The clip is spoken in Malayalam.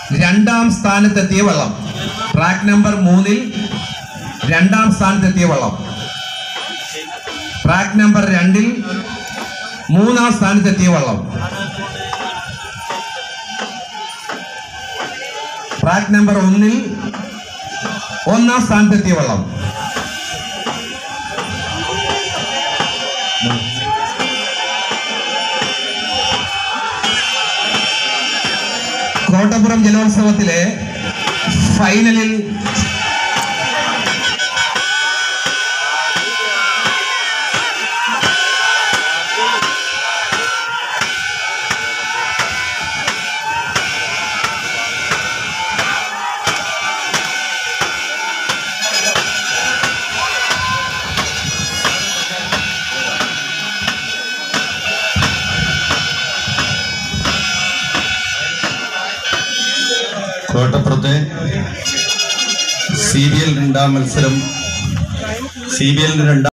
രണ്ടാം സ്ഥാനത്തെത്തിയ വള്ളം ട്രാക്ക് നമ്പർ മൂന്നിൽ രണ്ടാം സ്ഥാനത്തെത്തിയ വള്ളം ട്രാക്ക് നമ്പർ രണ്ടിൽ മൂന്നാം സ്ഥാനത്തെത്തിയ വള്ളം ട്രാക്ക് നമ്പർ ഒന്നിൽ ഒന്നാം സ്ഥാനത്തെത്തിയ വള്ളം കോട്ടപ്പുറം ജലോത്സവത്തിലെ ഫൈനലിൽ കോട്ടപ്പുറത്തെ സി ബി എൽ രണ്ടാം മത്സരം സി ബി എല്ലിന്റെ രണ്ടാം